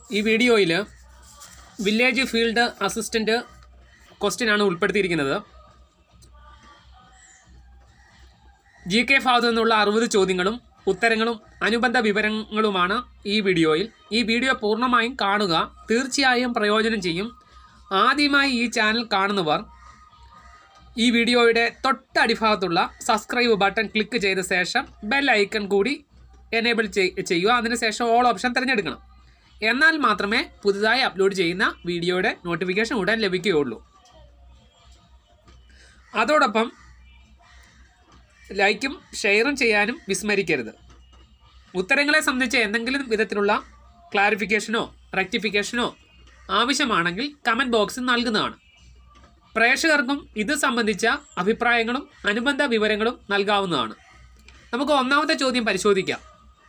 ഈ വീഡിയോയിൽ village field assistant question ആണ് ഉൾപ്പെടുത്തിയിരിക്കുന്നത് ജി കെ ഭാഗത്തു നിന്നുള്ള അറുപത് ചോദ്യങ്ങളും ഉത്തരങ്ങളും അനുബന്ധ വിവരങ്ങളുമാണ് ഈ വീഡിയോയിൽ ഈ വീഡിയോ പൂർണ്ണമായും കാണുക തീർച്ചയായും പ്രയോജനം ചെയ്യും ആദ്യമായി ഈ ചാനൽ കാണുന്നവർ ഈ വീഡിയോയുടെ തൊട്ടടിഭാഗത്തുള്ള സബ്സ്ക്രൈബ് ബട്ടൺ ക്ലിക്ക് ചെയ്ത ശേഷം ബെൽ ഐക്കൺ കൂടി എനേബിൾ ചെയ്യുക അതിനുശേഷം ഓൾ ഓപ്ഷൻ തിരഞ്ഞെടുക്കണം എന്നാൽ മാത്രമേ പുതുതായി അപ്ലോഡ് ചെയ്യുന്ന വീഡിയോയുടെ നോട്ടിഫിക്കേഷൻ ഉടൻ ലഭിക്കുകയുള്ളൂ അതോടൊപ്പം ലൈക്കും ഷെയറും ചെയ്യാനും വിസ്മരിക്കരുത് ഉത്തരങ്ങളെ സംബന്ധിച്ച് എന്തെങ്കിലും വിധത്തിലുള്ള ക്ലാരിഫിക്കേഷനോ റെക്ടിഫിക്കേഷനോ ആവശ്യമാണെങ്കിൽ കമൻറ്റ് ബോക്സിൽ നൽകുന്നതാണ് പ്രേക്ഷകർക്കും ഇത് സംബന്ധിച്ച അഭിപ്രായങ്ങളും അനുബന്ധ വിവരങ്ങളും നൽകാവുന്നതാണ് നമുക്ക് ഒന്നാമത്തെ ചോദ്യം പരിശോധിക്കാം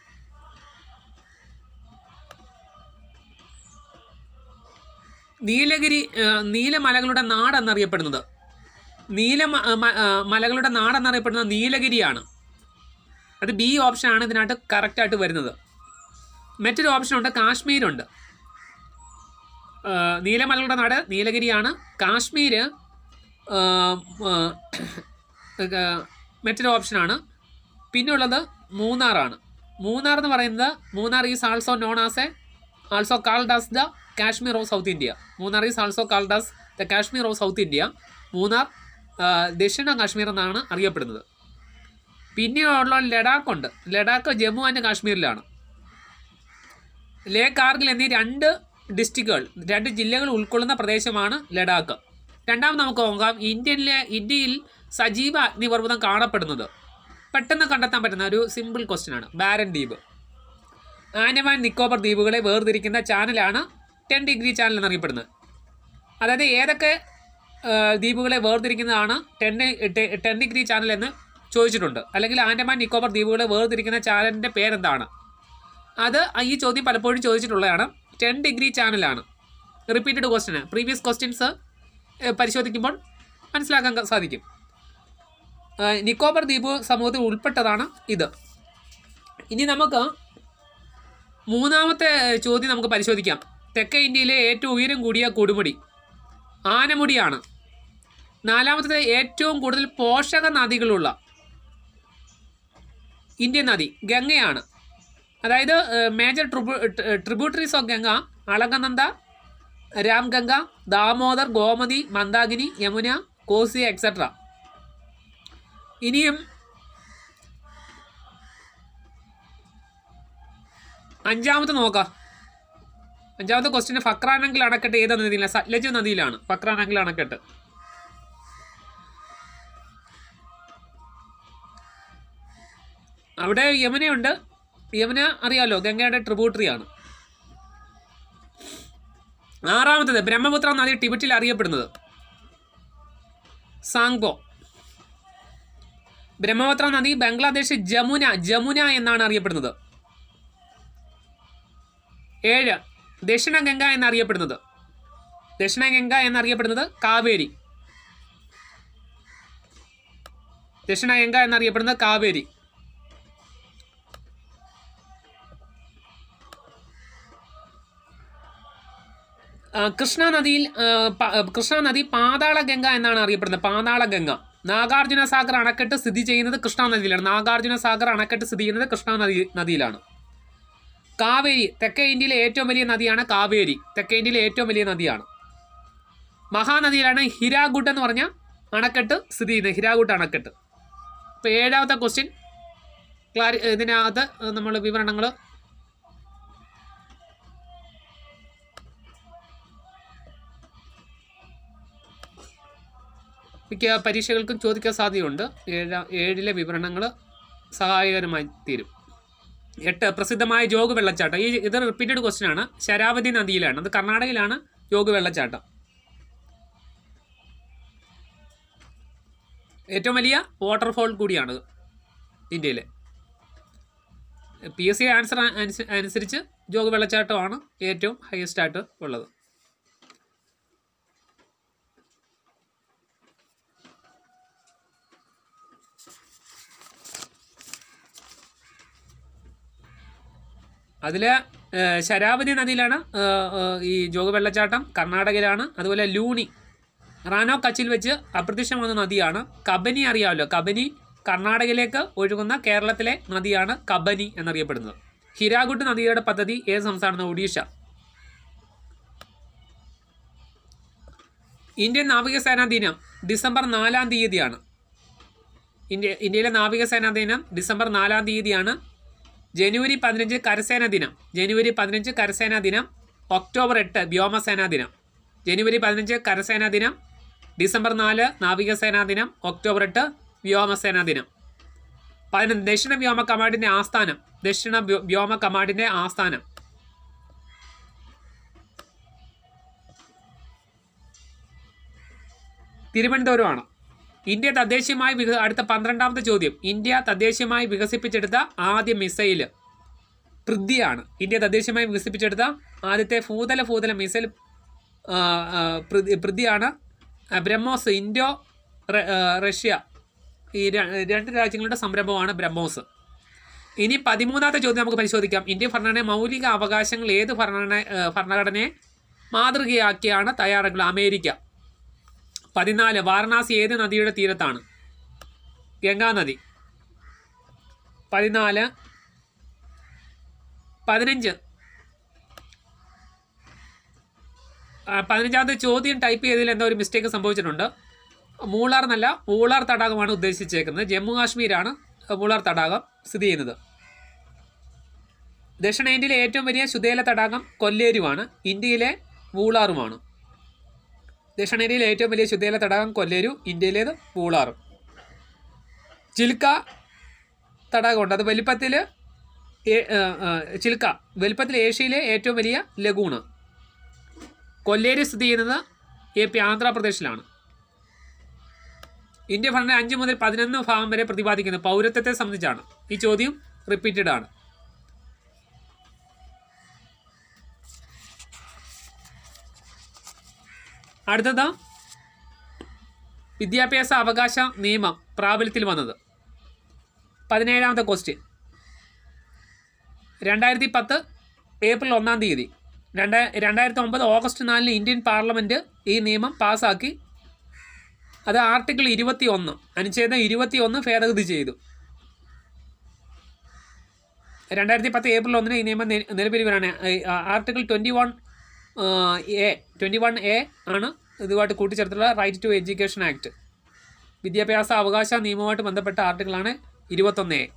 നീലഗിരി ആ, നീലമലകളുടെ നാട് എന്നറിയപ്പെടുന്നത് നീല മ- മ- ആ, മലകളുടെ നാട് എന്നറിയപ്പെടുന്നത് നീലഗിരിയാണ് അത് ബി ഓപ്ഷനാണ് ഇതിനകത്ത് കറക്റ്റായിട്ട് വരുന്നത് മറ്റൊരു ഓപ്ഷനുണ്ട് കാശ്മീരുണ്ട് ആ, നീലമലകളുടെ നാട് നീലഗിരിയാണ് കാശ്മീർ ആ, ആ, ആ, മറ്റൊരു ഓപ്ഷനാണ് പിന്നുള്ളത് മൂന്നാറാണ് മൂന്നാർ എന്ന് പറയുന്നത് Munnar is also known as a also called as the Kashmir of South India Munnar is also called as the Kashmir of South India Munnar ആ, ദക്ഷിണ കാശ്മീർ എന്നാണ് അറിയപ്പെടുന്നത് പിന്നെയുള്ള ലഡാക്ക് ഉണ്ട് ലഡാക്ക് ജമ്മു ആൻഡ് കാശ്മീരിലാണ് ലേ കാർഗിൽ എന്നീ രണ്ട് ഡിസ്ട്രിക്റ്റുകൾ രണ്ട് ജില്ലകൾ ഉൾക്കൊള്ളുന്ന പ്രദേശമാണ് ലഡാക്ക് രണ്ടാമത് നമുക്ക് നോക്കാം ഇന്ത്യയിലെ ഇന്ത്യയിൽ സജീവ അഗ്നിപർവ്വതം കാണപ്പെടുന്നത് പെട്ടെന്ന് കണ്ടെത്താൻ പറ്റുന്ന ഒരു സിമ്പിൾ ക്വസ്റ്റ്യൻ ആണ് ബാരൻ ദ്വീപ് ആൻഡമാൻ നിക്കോബർ ദ്വീപുകളെ വേർതിരിക്കുന്ന ചാനലാണ് ടെൻ ഡിഗ്രി ചാനൽ എന്നറിയപ്പെടുന്നത് അതായത് ഏതൊക്കെ ആ, ദ്വീപുകളെ വേർതിരിക്കുന്നതാണ് ടെൻ ടെൻ ഡിഗ്രി ചാനൽ എന്ന് ചോദിച്ചിട്ടുണ്ട് അല്ലെങ്കിൽ ആൻഡമാൻ നിക്കോബർ ദ്വീപുകളെ വേർതിരിക്കുന്ന ചാനലിൻ്റെ പേരെന്താണ് അത് ഈ ചോദ്യം പലപ്പോഴും ചോദിച്ചിട്ടുള്ളതാണ് ടെൻ ഡിഗ്രി ചാനലാണ് റിപ്പീറ്റഡ് ക്വസ്റ്റ്യൻ പ്രീവിയസ് ക്വസ്റ്റ്യൻസ് പരിശോധിക്കുമ്പോൾ മനസ്സിലാക്കാൻ ക- സാധിക്കും ആ, നിക്കോബർ ദ്വീപ് സമൂഹത്തിൽ ഉൾപ്പെട്ടതാണ് ഇത് ഇനി നമുക്ക് മൂന്നാമത്തെ ചോദ്യം നമുക്ക് പരിശോധിക്കാം തെക്കേ ഇന്ത്യയിലെ ഏറ്റവും ഉയരം കൂടിയ കൊടുമുടി ആനമുടിയാണ് നാലാമത്തത് ഏറ്റവും കൂടുതൽ പോഷക നദികളുള്ള ഇന്ത്യൻ നദി ഗംഗയാണ് അതായത് മേജർ ട്രിബ്യൂ tributaries of Ganga Alaknanda Ramganga Damodar Gomti Mandakini Yamuna Kosi etcetera ഇനിയും അഞ്ചാമത്തെ നോക്കാം അഞ്ചാമത്തെ ക്വസ്റ്റ്യൻ ഫക്രാനങ്കിൽ അണക്കെട്ട് ഏത് നദിയിലാണ് സത്ലജ് നദിയിലാണ് ഫക്രാനങ്കിൽ അണക്കെട്ട് അവിടെ യമുനയുണ്ട് യമുന അറിയാലോ ഗംഗയുടെ ട്രിബ്യൂട്ടറിയാണ് ആറാമത്തത് ബ്രഹ്മപുത്ര നദി ടിബറ്റിൽ അറിയപ്പെടുന്നത് സാങ്പോ ബ്രഹ്മപുത്ര നദി ബംഗ്ലാദേശ് ജമുന ജമുന എന്നാണ് അറിയപ്പെടുന്നത് ഏഴ് ദക്ഷിണ ഗംഗ എന്നറിയപ്പെടുന്നത് ദക്ഷിണ ഗംഗ എന്നറിയപ്പെടുന്നത് കാവേരി ദക്ഷിണ ഗംഗ എന്നറിയപ്പെടുന്നത് കാവേരി ആ, കൃഷ്ണ നദിയിൽ ആ, പ- കൃഷ്ണ നദി പാതാള ഗംഗ എന്നാണ് അറിയപ്പെടുന്നത് പാതാള ഗംഗ നാഗാർജുന സാഗർ അണക്കെട്ട് സ്ഥിതി ചെയ്യുന്നത് കൃഷ്ണ നദിയിലാണ് നാഗാർജുന സാഗർ അണക്കെട്ട് സ്ഥിതി ചെയ്യുന്നത് കൃഷ്ണ നദി നദിയിലാണ് കാവേരി തെക്കേ ഇന്ത്യയിലെ ഏറ്റവും വലിയ നദിയാണ് കാവേരി തെക്കേ ഇന്ത്യയിലെ ഏറ്റവും വലിയ നദിയാണ് മഹാനദിയിലാണ് ഹിരാഗുഡ് എന്ന് പറഞ്ഞ അണക്കെട്ട് സ്ഥിതി ചെയ്യുന്നത് ഹിരാഗുഡ് അണക്കെട്ട് ഇപ്പോൾ ഏഴാമത്തെ ക്വസ്റ്റ്യൻ ക്ലാരി ഇതിനകത്ത് നമ്മൾ വിവരണങ്ങൾ മിക്ക പരീക്ഷകൾക്കും ചോദിക്കാൻ സാധ്യതയുണ്ട് ഏഴാ ഏഴിലെ വിവരണങ്ങൾ സഹായകരമായി തീരും എട്ട് പ്രസിദ്ധമായ ജോഗ് വെള്ളച്ചാട്ടം ഈ ഇത് റിപ്പീറ്റഡ് ക്വസ്റ്റ്യൻ ആണ് ശരാവതി നദിയിലാണ് അത് കർണാടകയിലാണ് ജോഗ് വെള്ളച്ചാട്ടം ഏറ്റവും വലിയ വാട്ടർഫോൾ കൂടിയാണ് ഇന്ത്യയിലെ പി എസ് സി ആൻസർ അനുസരിച്ച് ജോഗ് വെള്ളച്ചാട്ടമാണ് ഏറ്റവും ഹയസ്റ്റ് ആയിട്ട് ഉള്ളത് അതിൽ ഏഹ് ശരാവതി നദിയിലാണ് ഏഹ് ഏഹ് ഈ ജോഗ വെള്ളച്ചാട്ടം കർണാടകയിലാണ് അതുപോലെ ലൂണി റാനോ കച്ചിൽ വെച്ച് അപ്രത്യക്ഷമാകുന്ന നദിയാണ് കബനി അറിയാമല്ലോ കബനി കർണാടകയിലേക്ക് ഒഴുകുന്ന കേരളത്തിലെ നദിയാണ് കബനി എന്നറിയപ്പെടുന്നത് ഹിരാകുട്ട് നദിയുടെ പദ്ധതി ഏത് സംസ്ഥാനമാണ് ഒഡീഷ ഇന്ത്യൻ നാവികസേനാ ദിനം ഡിസംബർ നാലാം തീയതിയാണ് ഇന്ത്യ ഇന്ത്യയിലെ നാവികസേനാ ദിനം ഡിസംബർ നാലാം തീയതിയാണ് ജനുവരി പതിനഞ്ച് കരസേനാ ദിനം ജനുവരി പതിനഞ്ച് കരസേനാ ദിനം ഒക്ടോബർ എട്ട് വ്യോമസേനാ ദിനം ജനുവരി പതിനഞ്ച് കരസേനാ ദിനം ഡിസംബർ നാല് നാവികസേനാ ദിനം ഒക്ടോബർ എട്ട് വ്യോമസേനാ ദിനം പതിനൊന്ന് ദക്ഷിണ വ്യോമ കമാൻഡിൻ്റെ ആസ്ഥാനം ദക്ഷിണ വ്യോ- വ്യോമ കമാൻഡിൻ്റെ ആസ്ഥാനം തിരുവനന്തപുരമാണ് ഇന്ത്യ തദ്ദേശീയമായി വിക അടുത്ത പന്ത്രണ്ടാമത്തെ ചോദ്യം ഇന്ത്യ തദ്ദേശീയമായി വികസിപ്പിച്ചെടുത്ത ആദ്യ മിസൈൽ പൃഥ്വിയാണ് ഇന്ത്യ തദ്ദേശീയമായി വികസിപ്പിച്ചെടുത്ത ആദ്യത്തെ ഭൂതല ഭൂതല മിസൈൽ ആ, ആ, പൃഥ്വി- പൃഥ്വിയാണ് ആ, ബ്രഹ്മോസ് ഇൻഡോ റ- ആ, റഷ്യ ഈ ര- രണ്ട് രാജ്യങ്ങളുടെ സംരംഭമാണ് ബ്രഹ്മോസ് ഇനി പതിമൂന്നാമത്തെ ചോദ്യം നമുക്ക് പരിശോധിക്കാം ഇന്ത്യൻ ഭരണഘടന മൗലിക അവകാശങ്ങൾ ഏത് ഭരണഘടന ആ, ഭരണഘടനയെ മാതൃകയാക്കിയാണ് തയ്യാറാക്കുന്നത് അമേരിക്ക പതിനാല് വാരണാസി ഏത് നദിയുടെ തീരത്താണ് ഗംഗാ നദി പതിനാല് പതിനഞ്ച് ആ, പതിനഞ്ചാമത്തെ ചോദ്യം ടൈപ്പ് ചെയ്തതിൽ എന്തോ ഒരു മിസ്റ്റേക്ക് സംഭവിച്ചിട്ടുണ്ട് മൂളാർ എന്നല്ല ഊളാർ തടാകമാണ് ഉദ്ദേശിച്ചേക്കുന്നത് ജമ്മു കാശ്മീരാണ് മൂളാർ തടാകം സ്ഥിതി ചെയ്യുന്നത് ദക്ഷിണേന്ത്യയിലെ ഏറ്റവും വലിയ ശുദ്ധേല തടാകം കൊല്ലേരുവാണ് ഇന്ത്യയിലെ വൂളാറുമാണ് ദക്ഷിണേന്ത്യയിലെ ഏറ്റവും വലിയ ശുദ്ധേല തടാകം കൊല്ലേരു ഇന്ത്യയിലേത് വൂളാറും ചിൽക്ക തടാകമുണ്ട് അത് വലിപ്പത്തിൽ ചിൽക്ക വലിപ്പത്തിൽ ഏഷ്യയിലെ ഏറ്റവും വലിയ ലഗൂണ് കൊല്ലേരി സ്ഥിതി ചെയ്യുന്നത് എ പി ആന്ധ്രാപ്രദേശിലാണ് ഇന്ത്യ ഭരണ അഞ്ച് മുതൽ പതിനൊന്ന് ഭാഗം വരെ പ്രതിപാദിക്കുന്നത് പൗരത്വത്തെ സംബന്ധിച്ചാണ് ഈ ചോദ്യം റിപ്പീറ്റഡ് ആണ് അടുത്തത് വിദ്യാഭ്യാസ അവകാശ നിയമം പ്രാബല്യത്തിൽ വന്നത് പതിനേഴാമത്തെ ക്വസ്റ്റ്യൻ രണ്ടായിരത്തി പത്ത് ഏപ്രിൽ ഒന്നാം തീയതി രണ്ട് രണ്ടായിരത്തി ഒമ്പത് ഓഗസ്റ്റ് നാലിന് ഇന്ത്യൻ പാർലമെൻറ്റ് ഈ നിയമം പാസ്സാക്കി അത് ആർട്ടിക്കിൾ ഇരുപത്തി ഒന്ന് അനുച്ഛേദം ഇരുപത്തി ഒന്ന് ഭേദഗതി ചെയ്തു രണ്ടായിരത്തി പത്ത് ഏപ്രിൽ ഒന്നിന് ഈ നിയമം നി- നിലവിൽ വരാണ് article twenty one A twenty one A ആണ് ഇതുമായിട്ട് കൂട്ടിച്ചേർത്തുള്ള റൈറ്റ് ടു എഡ്യൂക്കേഷൻ ആക്ട് വിദ്യാഭ്യാസ അവകാശ നിയമവുമായിട്ട് ബന്ധപ്പെട്ട ആർട്ടിക്കിളാണ് ഇരുപത്തൊന്ന് എ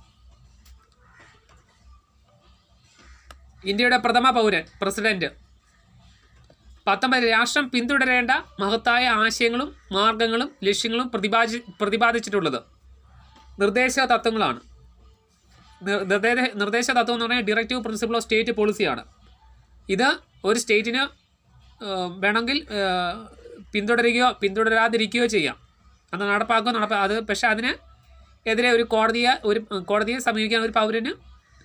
ഇന്ത്യയുടെ പ്രഥമ പൗരൻ പ്രസിഡന്റ് പത്തൊമ്പത് രാഷ്ട്രം പിന്തുടരേണ്ട മഹത്തായ ആശയങ്ങളും മാർഗങ്ങളും ലക്ഷ്യങ്ങളും പ്രതിപാദി പ്രതിപാദിച്ചിട്ടുള്ളത് നിർദ്ദേശ തത്വങ്ങളാണ് നിർ- നിർദ്ദേശ നിർദ്ദേശ തത്വം എന്ന് പറഞ്ഞാൽ ഡിറക്റ്റീവ് പ്രിൻസിപ്പിൾ ഓഫ് സ്റ്റേറ്റ് പോളിസിയാണ് ഇത് ഒരു സ്റ്റേറ്റിന് ഏഹ്, വേണമെങ്കിൽ ഏഹ്, പിന്തുടരുകയോ പിന്തുടരാതിരിക്കുകയോ ചെയ്യാം അത് നടപ്പാക്കുകയോ നടപ്പാ അത് പക്ഷേ അതിന് എതിരെ ഒരു കോടതിയെ ഒരു കോടതിയെ സമീപിക്കാൻ ഒരു പൗരന്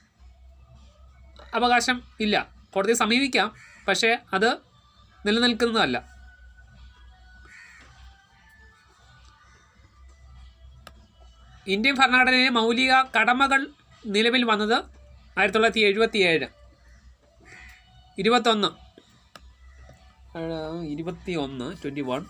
അവകാശം ഇല്ല കോടതിയെ സമീപിക്കാം പക്ഷേ അത് നിലനിൽക്കുന്നതല്ല ഇന്ത്യൻ ഭരണഘടനയിലെ മൗലിക കടമകൾ നിലവിൽ വന്നത് ആയിരത്തി തൊള്ളായിരത്തി എഴുപത്തി ഏഴ് ഇരുപത്തൊന്ന് ഇരുപത്തി ഒന്ന് ട്വൻറ്റി വൺ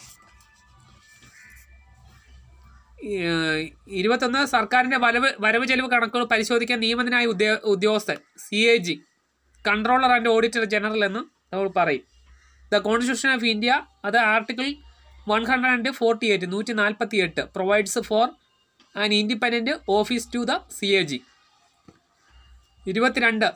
ഇരുപത്തൊന്ന് സർക്കാരിൻ്റെ വരവ് വരവ് ചെലവ് കണക്കുകൾ പരിശോധിക്കാൻ നിയമത്തിനായ ഉദ്യോ ഉദ്യോഗസ്ഥൻ C A G controller and auditor general എന്ന് നമ്മൾ പറയും ദ കോൺസ്റ്റിറ്റ്യൂഷൻ ഓഫ് ഇന്ത്യ അത് article one hundred and forty eight നൂറ്റി നാൽപ്പത്തി എട്ട് provides for an independent office to the C A G ഇരുപത്തിരണ്ട്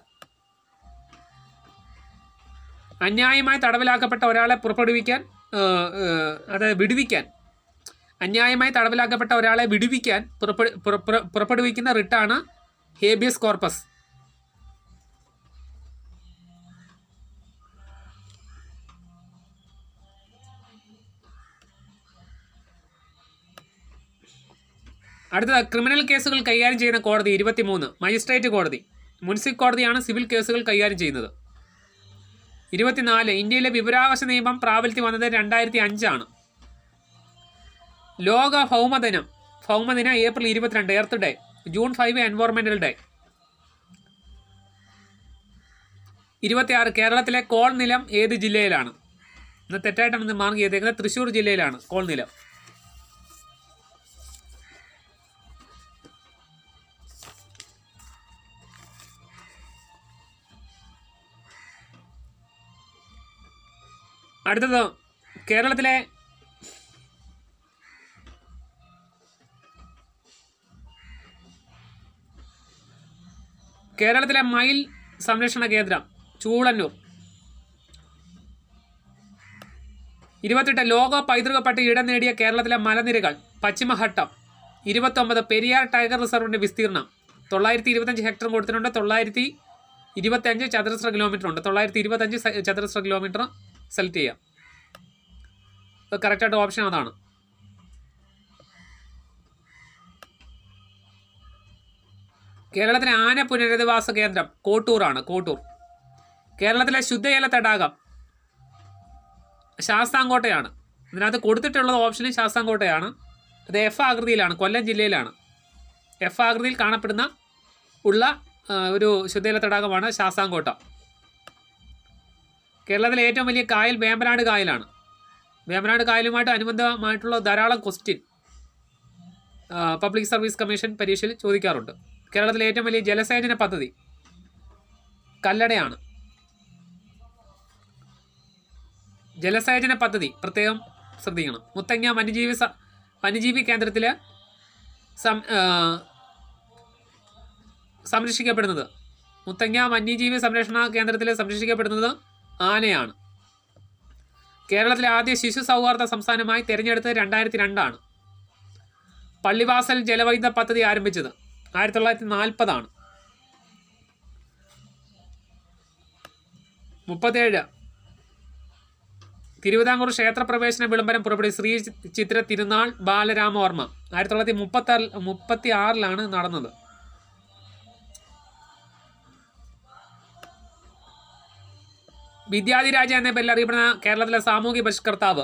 അന്യായമായി തടവിലാക്കപ്പെട്ട ഒരാളെ പുറപ്പെടുവിക്കാൻ ഏഹ്, ഏഹ്, അത് വിടുവിക്കാൻ അന്യായമായി തടവിലാക്കപ്പെട്ട ഒരാളെ വിടുവിക്കാൻ പുറപ്പെ പുറപ്പെ- പുറപ്പെടുവിക്കുന്ന റിട്ടാണ് ഹേബിയസ് കോർപ്പസ് അടുത്തത് ക്രിമിനൽ കേസുകൾ കൈകാര്യം ചെയ്യുന്ന കോടതി ഇരുപത്തിമൂന്ന് മജിസ്ട്രേറ്റ് കോടതി മുനിസിപ്പൽ കോടതിയാണ് സിവിൽ കേസുകൾ കൈകാര്യം ചെയ്യുന്നത് ഇരുപത്തിനാല് ഇന്ത്യയിലെ വിവരാവകാശ നിയമം പ്രാബല്യത്തിൽ വന്നത് രണ്ടായിരത്തി അഞ്ചാണ് ലോക ഭൗമദിനം ഭൗമദിനം ഏപ്രിൽ ഇരുപത്തിരണ്ട് earth day June five environmental day ഇരുപത്തിയാറ് കേരളത്തിലെ കോൾ നിലം ഏത് ജില്ലയിലാണ് ഇന്ന് തെറ്റായിട്ടാണ് ഇത് മാർക്ക് ചെയ്തേക്കുന്നത് തൃശ്ശൂർ ജില്ലയിലാണ് കോൾ നിലം അടുത്തത് കേരളത്തിലെ കേരളത്തിലെ മയിൽ സംരക്ഷണ കേന്ദ്രം ചൂളന്നൂർ ഇരുപത്തെട്ട് ലോക പൈതൃക പട്ടിക ഇടം നേടിയ കേരളത്തിലെ മലനിരകൾ പശ്ചിമഘട്ടം ഇരുപത്തൊമ്പത് പെരിയാർ ടൈഗർ റിസർവിൻ്റെ വിസ്തീർണം തൊള്ളായിരത്തി ഇരുപത്തഞ്ച് ഹെക്ടർ കൊടുത്തിട്ടുണ്ട് തൊള്ളായിരത്തി ഇരുപത്തഞ്ച് ചതുരശ്ര കിലോമീറ്റർ ഉണ്ട് തൊള്ളായിരത്തി ഇരുപത്തഞ്ച് സ- ചതുരശ്ര കിലോമീറ്റർ സെലക്ട് ചെയ്യാം കറക്റ്റായിട്ട് ഓപ്ഷൻ അതാണ് കേരളത്തിലെ ആന പുനരധിവാസ കേന്ദ്രം കോട്ടൂറാണ് കോട്ടൂർ കേരളത്തിലെ ശുദ്ധജല തടാകം ശാസ്താംകോട്ടയാണ് ഇതിനകത്ത് കൊടുത്തിട്ടുള്ളത് ഓപ്ഷനിൽ ശാസ്താംകോട്ടയാണ് അത് എഫ് ആകൃതിയിലാണ് കൊല്ലം ജില്ലയിലാണ് എഫ് ആകൃതിയിൽ കാണപ്പെടുന്ന ഉള്ള ആ, ഒരു ശുദ്ധജല തടാകമാണ് ശാസ്താംകോട്ട കേരളത്തിലെ ഏറ്റവും വലിയ കായൽ വേമ്പനാട് കായലാണ് വേമ്പനാട് കായലുമായിട്ട് അനുബന്ധമായിട്ടുള്ള ധാരാളം ക്വസ്റ്റ്യൻ പബ്ലിക് സർവീസ് കമ്മീഷൻ പരീക്ഷയിൽ ചോദിക്കാറുണ്ട് കേരളത്തിലെ ഏറ്റവും വലിയ ജലസേചന പദ്ധതി കല്ലടയാണ് ജലസേചന പദ്ധതി പ്രത്യേകം ശ്രദ്ധിക്കണം മുത്തങ്ങ വന്യജീവി സ വന്യജീവി കേന്ദ്രത്തിൽ സം ആ, സംരക്ഷിക്കപ്പെടുന്നത് മുത്തങ്ങ വന്യജീവി സംരക്ഷണ കേന്ദ്രത്തിൽ സംരക്ഷിക്കപ്പെടുന്നത് ആനയാണ് കേരളത്തിലെ ആദ്യ ശിശു സൗഹാർദ്ദ സംസ്ഥാനമായി തിരഞ്ഞെടുത്തത് രണ്ടായിരത്തി രണ്ടാണ് പള്ളിവാസൽ ജലവൈദ്യുത പദ്ധതി ആരംഭിച്ചത് ആയിരത്തി തൊള്ളായിരത്തി നാൽപ്പതാണ് മുപ്പത്തേഴ് തിരുവിതാംകൂർ ക്ഷേത്രപ്രവേശന വിളംബരം പുറപ്പെടുവി ശ്രീ ചിത്ര തിരുനാൾ ബാലരാമവർമ്മ ആയിരത്തി തൊള്ളായിരത്തി മുപ്പത്തി മുപ്പത്തി ആറിലാണ് നടന്നത് വിദ്യാധിരാജ എന്ന പേരിൽ അറിയപ്പെടുന്ന കേരളത്തിലെ സാമൂഹ്യ പരിഷ്കർത്താവ്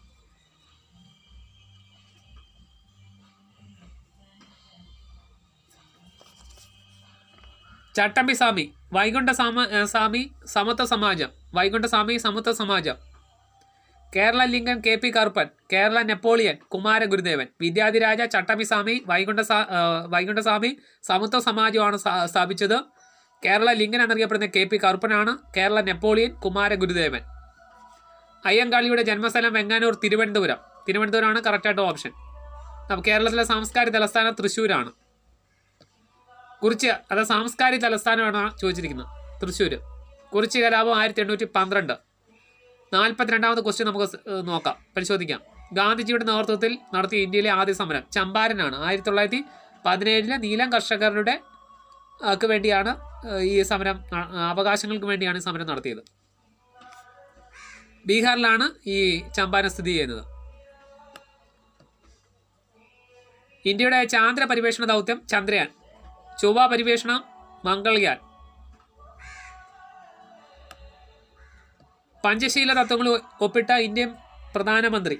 ചട്ടമ്പി സ്വാമി വൈകുണ്ഠ സാമ ഏ, സ്വാമി സമത്വ സമാജം Vaikunda Swami Samathwa Samajam Kerala Lincoln K P Karuppan Kerala Napoleon Kumara Gurudevan Vidyadhiraja ചട്ടമ്പി സ്വാമി വൈകുണ്ഠ സാ ഏ, വൈകുണ്ഠ സ്വാമി സമത്വ സമാജമാണ് സ്ഥാ- സ്ഥാപിച്ചത് കേരള ലിംഗൻ എന്നറിയപ്പെടുന്ന കെ പി കറുപ്പനാണ് കേരള നെപ്പോളിയൻ കുമാര ഗുരുദേവൻ അയ്യങ്കാളിയുടെ ജന്മസ്ഥലം വെങ്ങാനൂർ തിരുവനന്തപുരം തിരുവനന്തപുരമാണ് കറക്റ്റായിട്ട് ഓപ്ഷൻ അപ്പോൾ കേരളത്തിലെ സാംസ്കാരിക തലസ്ഥാനം തൃശ്ശൂരാണ് കുറിച്ച് അത് സാംസ്കാരിക തലസ്ഥാനമാണ് ചോദിച്ചിരിക്കുന്നത് തൃശ്ശൂർ കുറിച്ച് കലാപം ആയിരത്തി എണ്ണൂറ്റി പന്ത്രണ്ട് നാൽപ്പത്തിരണ്ടാമത് ക്വസ്റ്റ്യൻ നമുക്ക് സ്- ഏഹ് നോക്കാം പരിശോധിക്കാം ഗാന്ധിജിയുടെ നേതൃത്വത്തിൽ നടത്തിയ ഇന്ത്യയിലെ ആദ്യ സമരം ചമ്പാരനാണ് ആയിരത്തി തൊള്ളായിരത്തി പതിനേഴിലെ നീലം കർഷകരുടെ ആക്ക് വേണ്ടിയാണ് ഏഹ് ഈ സമരം ന- അവകാശങ്ങൾക്ക് വേണ്ടിയാണ് ഈ സമരം നടത്തിയത് ബീഹാറിലാണ് ഈ ചമ്പാരൻ സ്ഥിതി ചെയ്യുന്നത് ഇന്ത്യയുടെ ചാന്ദ്ര പരിവേഷണ ദൗത്യം ചന്ദ്രയാൻ ചൊവ്വ പരിവേഷണം മംഗൾയാൻ പഞ്ചശീല തത്വങ്ങൾ ഒപ്പിട്ട ഇന്ത്യൻ പ്രധാനമന്ത്രി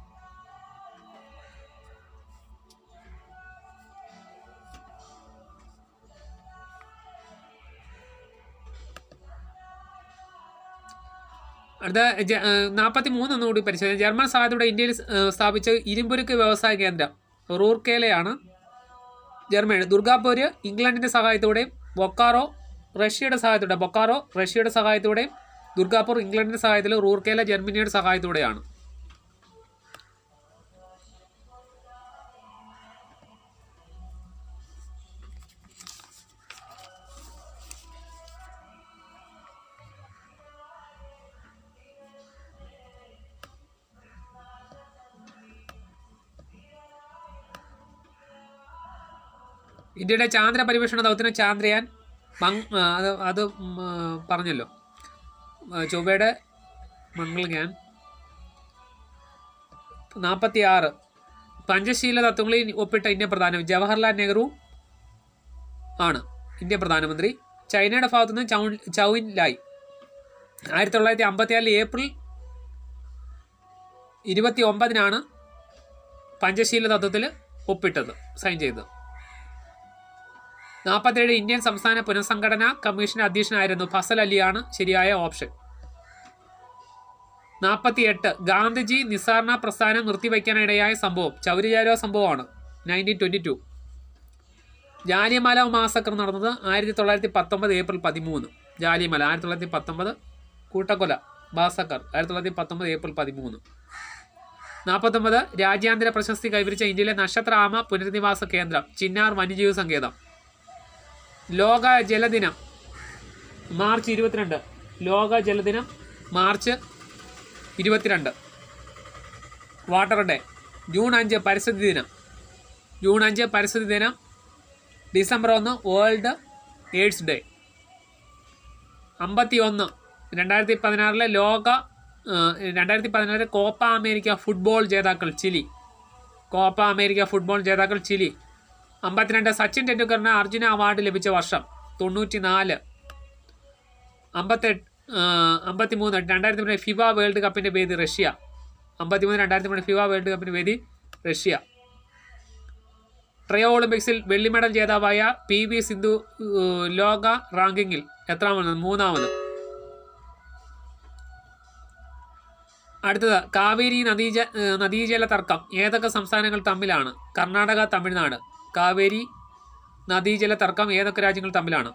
അടുത്ത നാൽപ്പത്തി മൂന്ന് ഒന്നുകൂടി പരിശോധിക്കാം ജർമ്മൻ സഹായത്തോടെ ഇന്ത്യയിൽ സ്- ഏഹ് സ്ഥാപിച്ച ഇരുമ്പുരുക്ക് വ്യവസായ കേന്ദ്രം റൂർക്കേലയാണ് ജർമ്മനി ദുർഗാപൂര് ഇംഗ്ലണ്ടിൻ്റെ സഹായത്തോടെയും ബൊക്കാറോ റഷ്യയുടെ സഹായത്തോടെ ബൊക്കാറോ റഷ്യയുടെ സഹായത്തോടെയും ദുർഗാപൂർ ഇംഗ്ലണ്ടിൻ്റെ സഹായത്തിൽ റൂർക്കേല ജർമ്മനിയുടെ സഹായത്തോടെയാണ് ഇന്ത്യയുടെ ചാന്ദ്ര പരിവേഷണ ദൗത്യം ചാന്ദ്രയാൻ മങ് ആ, അത് അത് ഉം, ആ, പറഞ്ഞല്ലോ ആ, ചൊവ്വയുടെ മംഗൾയാൻ നാൽപ്പത്തി ആറ് പഞ്ചശീല തത്വങ്ങളിൽ ഒപ്പിട്ട ഇന്ത്യ പ്രധാനമന്ത്രി ജവഹർലാൽ നെഹ്റു ആണ് ഇന്ത്യ പ്രധാനമന്ത്രി ചൈനയുടെ ഭാഗത്തു നിന്ന് ചൗ ചൗൻ ലായ് ആയിരത്തി തൊള്ളായിരത്തി അമ്പത്തിനാലിൽ ഏപ്രിൽ ഇരുപത്തി ഒമ്പതിനാണ് പഞ്ചശീല തത്വത്തിൽ ഒപ്പിട്ടത് സൈൻ ചെയ്തത് നാൽപ്പത്തേഴ് ഇന്ത്യൻ സംസ്ഥാന പുനഃസംഘടനാ കമ്മീഷൻ അധ്യക്ഷനായിരുന്നു ഫസൽ അലിയാണ് ശരിയായ ഓപ്ഷൻ നാൽപ്പത്തിയെട്ട് ഗാന്ധിജി നിസാർണ പ്രസ്ഥാനം നിർത്തിവെക്കാനിടയായ സംഭവം ചൗരിചാരോ സംഭവമാണ് nineteen twenty two Jallianwala massacre നടന്നത് ആയിരത്തി തൊള്ളായിരത്തി പത്തൊമ്പത് ഏപ്രിൽ പതിമൂന്ന് ജാലിയമാല ആയിരത്തി തൊള്ളായിരത്തി പത്തൊമ്പത് കൂട്ടക്കൊല ബാസക്കർ ആയിരത്തി തൊള്ളായിരത്തി പത്തൊമ്പത് ഏപ്രിൽ പതിമൂന്ന് നാൽപ്പത്തൊമ്പത് രാജ്യാന്തര പ്രശസ്തി കൈവരിച്ച ഇന്ത്യയിലെ നക്ഷത്രാമ പുനരധിവാസ കേന്ദ്രം ചിന്നാർ വന്യജീവി സങ്കേതം ലോക ജലദിനം മാർച്ച് ഇരുപത്തിരണ്ട് ലോക ജലദിനം മാർച്ച് ഇരുപത്തിരണ്ട് വാട്ടർ ഡേ ജൂൺ അഞ്ച് പരിസ്ഥിതി ദിനം ജൂൺ അഞ്ച് പരിസ്ഥിതി ദിനം ഡിസംബർ ഒന്ന് വേൾഡ് എയ്ഡ്സ് ഡേ അമ്പത്തി ഒന്ന് രണ്ടായിരത്തി പതിനാറിലെ ലോക ആ, രണ്ടായിരത്തി പതിനാറിലെ കോപ്പ അമേരിക്ക ഫുട്ബോൾ ജേതാക്കൾ ചിലി കോപ്പ അമേരിക്ക ഫുട്ബോൾ ജേതാക്കൾ ചിലി അമ്പത്തിരണ്ട് സച്ചിൻ ടെണ്ടുൽക്കറിന് അർജുന അവാർഡ് ലഭിച്ച വർഷം തൊണ്ണൂറ്റി നാല് അമ്പത്തെട്ട് അമ്പത്തി മൂന്ന് രണ്ടായിരത്തി മൂന്ന് ഫിഫ വേൾഡ് കപ്പിൻ്റെ വേദി റഷ്യ അമ്പത്തി മൂന്ന് രണ്ടായിരത്തി മൂന്ന് ഫിഫ വേൾഡ് കപ്പിൻ്റെ വേദി റഷ്യ ട്രയോ ഒളിമ്പിക്സിൽ വെള്ളി മെഡൽ ജേതാവായ പി വി സിന്ധു ഏഹ്, ലോക റാങ്കിങ്ങിൽ എത്രാമത് മൂന്നാമത് അടുത്തത് കാവേരി നദീജ ഏഹ്, നദീജല തർക്കം ഏതൊക്കെ സംസ്ഥാനങ്ങൾ തമ്മിലാണ് കർണാടക തമിഴ്നാട് കാവേരി നദീജല തർക്കം ഏതൊക്കെ രാജ്യങ്ങൾ തമ്മിലാണ്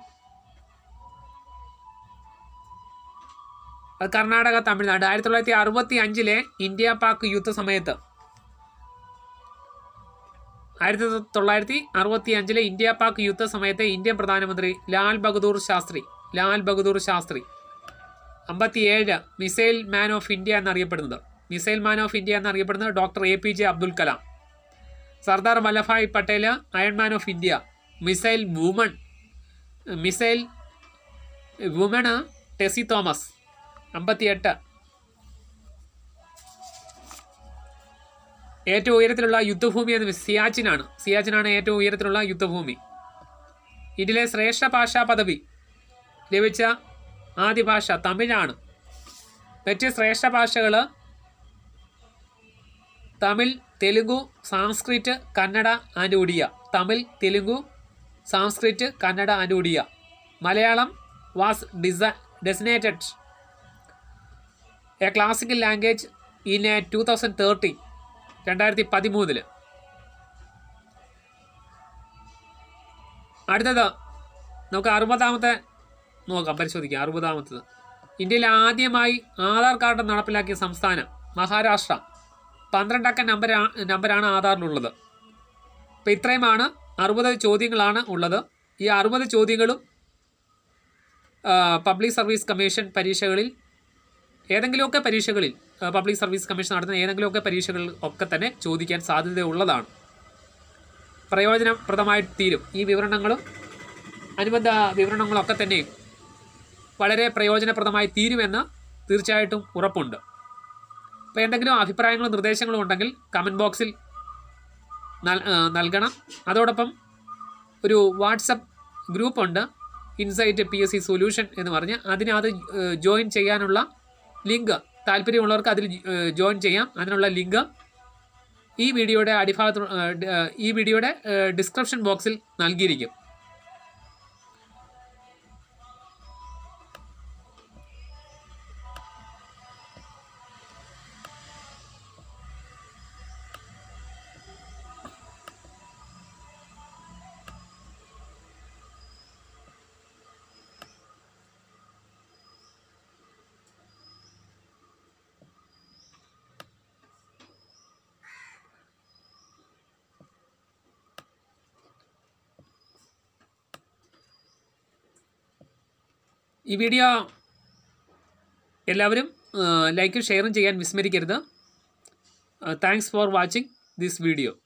അത് കർണാടക തമിഴ്നാട് ആയിരത്തി തൊള്ളായിരത്തി അറുപത്തി അഞ്ചിലെ ഇന്ത്യ പാക് യുദ്ധ സമയത്ത് ആയിരത്തി തൊള്ളായിരത്തി അറുപത്തി അഞ്ചിലെ ഇന്ത്യ പാക് യുദ്ധ സമയത്തെ ഇന്ത്യൻ പ്രധാനമന്ത്രി ലാൽ ബഹദൂർ ശാസ്ത്രി ലാൽ ബഹദൂർ ശാസ്ത്രി അമ്പത്തിയേഴ് മിസൈൽ മാൻ ഓഫ് ഇന്ത്യ എന്നറിയപ്പെടുന്നത് മിസൈൽ മാൻ ഓഫ് ഇന്ത്യ എന്നറിയപ്പെടുന്നത് doctor A P J Abdul Kalam Sardar Vallabhbhai Patel iron man of India missile woman missile woman Tessy Thomas അമ്പത്തിയെട്ട് ഏറ്റവും ഉയരത്തിലുള്ള യുദ്ധഭൂമി എന്ന് സിയാച്ചിനാണ് സിയാച്ചിനാണ് ഏറ്റവും ഉയരത്തിലുള്ള യുദ്ധഭൂമി ഇതിലെ ശ്രേഷ്ഠ ഭാഷാ പദവി ലഭിച്ച ആദ്യ ഭാഷ തമിഴാണ് മറ്റ് ശ്രേഷ്ഠ ഭാഷകൾ Tamil Telugu Sanskrit Kannada and Odia Tamil Telugu Sanskrit Kannada and Odia Malayalam was ഡിസ designated a classical language in a two thousand thirteen രണ്ടായിരത്തി പതിമൂന്നില് അടുത്തത് നമുക്ക് അറുപതാമത്തെ നോക്കാം പരിശോധിക്കാം അറുപതാമത്തത് ഇന്ത്യയിൽ ആദ്യമായി ആധാർ കാർഡ് നടപ്പിലാക്കിയ സംസ്ഥാനം മഹാരാഷ്ട്ര പന്ത്രണ്ടക്ക നമ്പരാ നമ്പരാണ് ആധാറിലുള്ളത് അപ്പോൾ ഇത്രയുമാണ് അറുപത് ചോദ്യങ്ങളാണ് ഉള്ളത് ഈ അറുപത് ചോദ്യങ്ങളും പബ്ലിക് സർവീസ് കമ്മീഷൻ പരീക്ഷകളിൽ ഏതെങ്കിലുമൊക്കെ പരീക്ഷകളിൽ ആ, പബ്ലിക് സർവീസ് കമ്മീഷൻ നടത്തുന്ന ഏതെങ്കിലുമൊക്കെ പരീക്ഷകളിൽ ഒക്കെ തന്നെ ചോദിക്കാൻ സാധ്യതയുള്ളതാണ് പ്രയോജനപ്രദമായി തീരും ഈ വിവരണങ്ങളും അനുബന്ധ വിവരണങ്ങളൊക്കെ തന്നെ വളരെ പ്രയോജനപ്രദമായി തീരുമെന്ന് തീർച്ചയായിട്ടും ഉറപ്പുണ്ട് അപ്പോൾ എന്തെങ്കിലും അഭിപ്രായങ്ങളും നിർദ്ദേശങ്ങളും ഉണ്ടെങ്കിൽ കമൻറ്റ് ബോക്സിൽ നൽ- ആ, നൽകണം അതോടൊപ്പം ഒരു വാട്സപ്പ് ഗ്രൂപ്പുണ്ട് insight P S C solution എന്ന് പറഞ്ഞ് അതിനകത്ത് ജോയിൻ ചെയ്യാനുള്ള ലിങ്ക് താല്പര്യമുള്ളവർക്ക് അതിൽ ജോയിൻ ചെയ്യാം അതിനുള്ള ലിങ്ക് ഈ വീഡിയോയുടെ അടിഭാഗത്ത് ഏ, ഡ- ഏ, ഈ വീഡിയോയുടെ ഡിസ്ക്രിപ്ഷൻ ബോക്സിൽ നൽകിയിരിക്കും ഈ വീഡിയോ എല്ലാവരും ലൈക്കും ഷെയറും ചെയ്യാൻ വിസ്മരിക്കരുത് thanks for watching this video